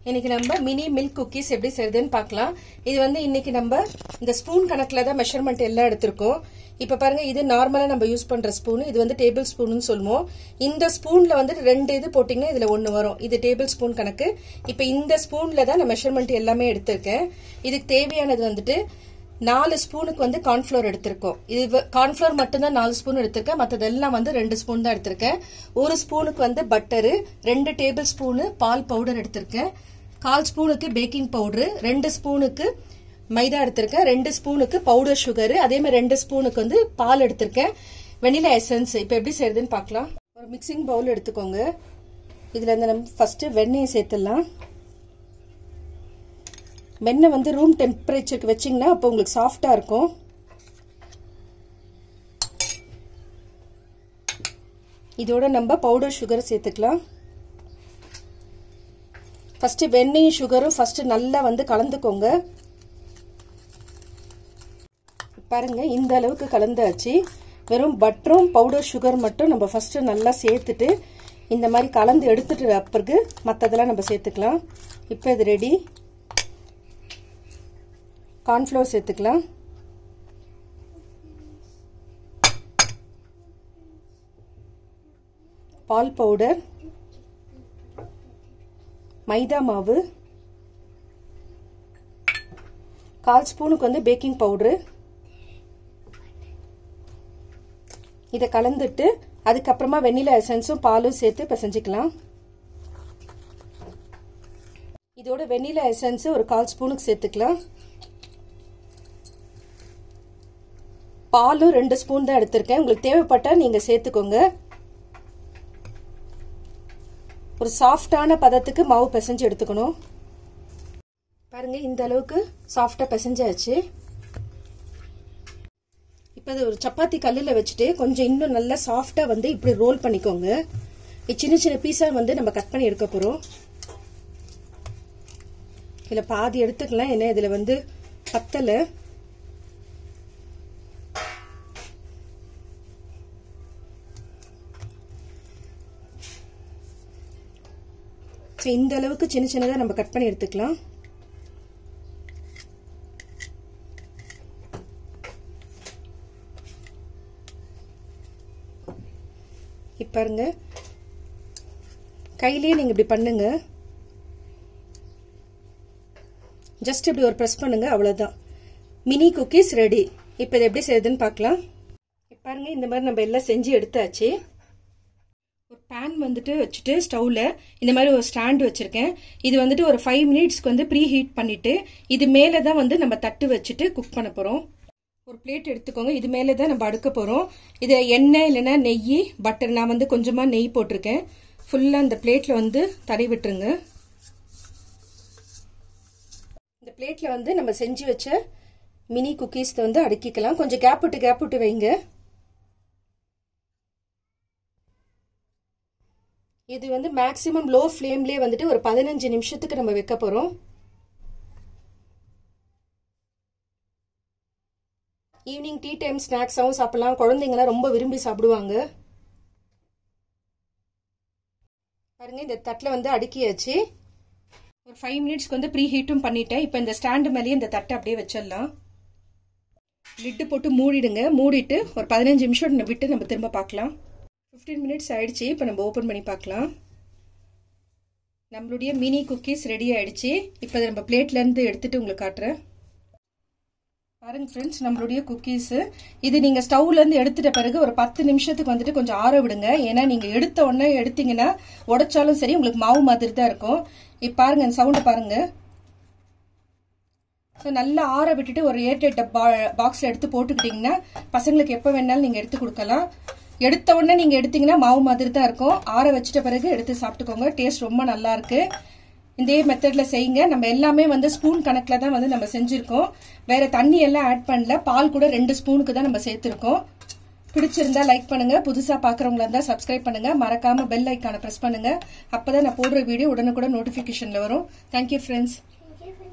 இன்னைக்கு நம்ம mini milk cookies எப்படி செய்யுதுன்னு பார்க்கலாம் இது வந்து இன்னைக்கு நம்ம இந்த ஸ்பூன் கணக்கில் தான் மெஷர்மெண்ட் எல்லாம் எடுத்திருக்கோம் இப்போ பாருங்க இது நார்மலாக நம்ம யூஸ் பண்ணுற ஸ்பூன் இது வந்து டேபிள் ஸ்பூன்னு சொல்லுவோம் இந்த ஸ்பூனில் வந்து ரெண்டு இது போட்டிங்கன்னா இதில் ஒன்று வரும் இது டேபிள் ஸ்பூன் கணக்கு இப்போ இந்த ஸ்பூனில் தான் நான் மெஷர்மெண்ட் எல்லாமே எடுத்திருக்கேன் இதுக்கு தேவையானது வந்துட்டு நாலு ஸ்பூனுக்கு வந்து கார்ன்ஃப்ளோர் எடுத்திருக்கோம் இது கார்ன்ஃப்ளோர் மட்டும்தான் நாலு ஸ்பூன் எடுத்திருக்கேன் மற்றதெல்லாம் வந்து ரெண்டு ஸ்பூன் தான் எடுத்திருக்கேன் ஒரு ஸ்பூனுக்கு வந்து பட்டரு ரெண்டு டேபிள் ஸ்பூனு பால் பவுடர் எடுத்திருக்கேன் கால் ஸ்பூனுக்கு பேக்கிங் பவுடரு ரெண்டு ஸ்பூனுக்கு மைதா எடுத்திருக்கேன் ரெண்டு ஸ்பூனுக்கு பவுடர் சுகர் அதே மாதிரி ரெண்டு ஸ்பூனுக்கு வந்து பால் எடுத்திருக்கேன் வெனிலா எசன்ஸ் இப்போ எப்படி செய்யறதுன்னு பார்க்கலாம் ஒரு மிக்சிங் பவுல் எடுத்துக்கோங்க இதில் இந்த நம்ம ஃபர்ஸ்ட் வெண்ணெயை சேர்த்துடலாம் வெண்ணெய் வந்து ரூம் டெம்பரேச்சருக்கு வச்சிங்கன்னா அப்போ உங்களுக்கு சாஃப்டாக இருக்கும் இதோட நம்ம பவுடர் சுகர் சேர்த்துக்கலாம் ஃபர்ஸ்ட் வெண்ணெயும் சுகரும் ஃபர்ஸ்ட் நல்லா வந்து கலந்துக்கோங்க பாருங்க இந்த அளவுக்கு கலந்தாச்சு வெறும் பட்டரும் பவுடர் சுகர் மட்டும் நம்ம ஃபர்ஸ்ட் நல்லா சேர்த்துட்டு இந்த மாதிரி கலந்து எடுத்துட்டு பிறகு மற்றதெல்லாம் நம்ம சேர்த்துக்கலாம் இப்போ இது ரெடி கார்ன்ஃப்ளவர் சேர்த்துக்கலாம் பால் பவுடர் மைதா மாவு கால் ஸ்பூனுக்கு வந்து பேக்கிங் பவுடரு இதை கலந்துட்டு அதுக்கப்புறமா வெண்ணிலா எசன்ஸும் பாலும் சேர்த்து பிசைஞ்சிக்கலாம் இதோட வெண்ணிலா எசன்ஸ் ஒரு கால் ஸ்பூனுக்கு சேர்த்துக்கலாம் பாலும் ரெண்டு ஸ்பூன் தான் எடுத்திருக்கேன் உங்களுக்கு தேவைப்பட்டா நீங்க சேர்த்துக்கோங்க ஒரு சாஃப்டான பதத்துக்கு மாவு பிசைஞ்சு எடுத்துக்கணும் பாருங்க இந்த அளவுக்கு சாஃப்டா பிசைஞ்சாச்சு இப்போ அது ஒரு சப்பாத்தி கல்லில் வச்சுட்டு கொஞ்சம் இன்னும் நல்லா சாஃப்டாக வந்து இப்படி ரோல் பண்ணிக்கோங்க சின்ன சின்ன பீஸாக வந்து நம்ம கட் பண்ணி எடுக்க போகிறோம் இதில் பாதி எடுத்துக்கலாம் ஏன்னா இதில் வந்து பத்தலை இந்த அளவுக்கு சின்ன சின்னதாக நம்ம கட் பண்ணி எடுத்துக்கலாம் பாருங்க கையிலேயே நீங்கள் இப்படி பண்ணுங்க ஜஸ்ட் இப்படி ஒரு ப்ரெஸ் பண்ணுங்க அவ்வளோதான் மினி குக்கீஸ் ரெடி இப்போ இது எப்படி செய்யுதுன்னு பார்க்கலாம் பாருங்க இந்த மாதிரி நம்ம எல்லாம் செஞ்சு எடுத்தாச்சு ஒரு பேன் வந்துட்டு வச்சுட்டு ஸ்டவ்வில் இந்த மாதிரி ஒரு ஸ்டாண்ட் வச்சுருக்கேன் இது வந்துட்டு ஒரு ஃபைவ் மினிட்ஸ்க்கு வந்து ப்ரீ ஹீட் பண்ணிவிட்டு இது மேலே தான் வந்து நம்ம தட்டு வச்சுட்டு குக் பண்ண போகிறோம் ஒரு பிளேட் எடுத்துக்கோங்க இது மேலே தான் நம்ம அடுக்க போகிறோம் இது எண்ணெய் இல்லைன்னா நெய் பட்டர் நான் வந்து கொஞ்சமாக நெய் போட்டிருக்கேன் ஃபுல்லாக இந்த பிளேட்டில் வந்து தடை விட்டுருங்க இந்த பிளேட்டில் வந்து நம்ம செஞ்சு வச்ச மினி குக்கீஸ் வந்து அடுக்கிக்கலாம் கொஞ்சம் கேப் விட்டு கேப் விட்டு வைங்க இது வந்து மேக்ஸிமம் லோ ஃப்ளேம்லேயே வந்துட்டு ஒரு பதினஞ்சு நிமிஷத்துக்கு நம்ம வைக்க போகிறோம் ஈவினிங் டீ டைம் ஸ்நாக்ஸாகவும் சாப்பிடலாம் குழந்தைங்களாம் ரொம்ப விரும்பி சாப்பிடுவாங்க பாருங்க இந்த தட்டில் வந்து அடுக்கியாச்சு ஒரு ஃபைவ் மினிட்ஸ்க்கு வந்து ப்ரீ ஹீட்டும் பண்ணிட்டேன் இப்போ இந்த ஸ்டாண்டு மேலேயே இந்த தட்டை அப்படியே வச்சிடலாம் லிட்டு போட்டு மூடிடுங்க மூடிட்டு ஒரு பதினஞ்சு நிமிஷம் விட்டு நம்ம திரும்ப பார்க்கலாம் ஃபிஃப்டீன் மினிட்ஸ் ஆயிடுச்சு இப்போ நம்ம ஓப்பன் பண்ணி பார்க்கலாம் நம்மளுடைய மினி குக்கீஸ் ரெடி ஆயிடுச்சு இப்போ அதை நம்ம பிளேட்லேருந்து எடுத்துட்டு உங்களுக்கு காட்டுறேன் பாருங்க ஃப்ரெண்ட்ஸ் நம்மளுடைய குக்கீஸு இது நீங்கள் ஸ்டவ்லேருந்து எடுத்துட்ட பிறகு ஒரு பத்து நிமிஷத்துக்கு வந்துட்டு கொஞ்சம் ஆற விடுங்க ஏன்னா நீங்கள் எடுத்த உடனே எடுத்தீங்கன்னா உடைச்சாலும் சரி உங்களுக்கு மாவு மாதிரி தான் இருக்கும் இப்போ பாருங்க அந்த சவுண்டை பாருங்க ஸோ நல்லா ஆற விட்டுட்டு ஒரு ஏர்டெட் பா பாக்ஸில் எடுத்து போட்டுக்கிட்டிங்கன்னா பசங்களுக்கு எப்போ வேணாலும் நீங்கள் எடுத்து கொடுக்கலாம் எடுத்த உடனே நீங்கள் எடுத்தீங்கன்னா மாவு மாதிரி தான் இருக்கும் ஆற வச்சிட்ட பிறகு எடுத்து சாப்பிட்டுக்கோங்க டேஸ்ட் ரொம்ப நல்லா இருக்கு இதே மெத்தடில் செய்யுங்க நம்ம எல்லாமே வந்து ஸ்பூன் கணக்கில் தான் வந்து நம்ம செஞ்சுருக்கோம் வேற தண்ணி எல்லாம் ஆட் பண்ணல பால் கூட ரெண்டு ஸ்பூனுக்கு தான் நம்ம சேர்த்துருக்கோம் பிடிச்சிருந்தா லைக் பண்ணுங்க புதுசா பாக்குறவங்களா இருந்தா சப்ஸ்கிரைப் பண்ணுங்க மறக்காம பெல் ஐக்கான பிரஸ் பண்ணுங்க அப்பதான் நான் போடுற வீடியோ உடனுக்குடன் நோட்டிபிகேஷன்ல வரும் தேங்க்யூ ஃப்ரெண்ட்ஸ்